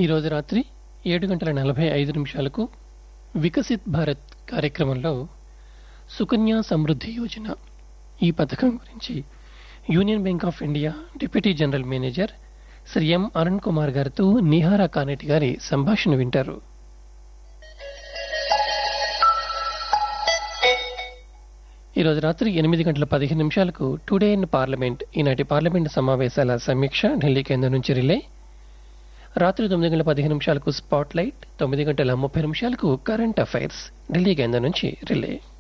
ఈరోజు రాత్రి ఏడు గంటల నలభై ఐదు నిమిషాలకు వికసిత్ భారత్ కార్యక్రమంలో సుకన్య సమృద్ధి యోజన ఈ పథకం గురించి Union Bank of India deputy general manager Shri M Arun Kumar గారితో నిహారా కానెటి గారి సంభాషణ వింటారు ఈరోజు రాత్రి ఎనిమిది గంటల పదిహేను నిమిషాలకు టుడే ఇన్ పార్లమెంట్ ఈనాటి పార్లమెంట్ సమావేశాల సమీక్ష ఢిల్లీ కేంద్రం నుంచి రిలే రాత్రి తొమ్మిది గంటల పదిహేను నిమిషాలకు స్పాట్ లైట్ తొమ్మిది గంటల ముప్పై నిమిషాలకు కరెంట్ అఫైర్స్ ఢిల్లీ కేంద్రం నుంచి రిలే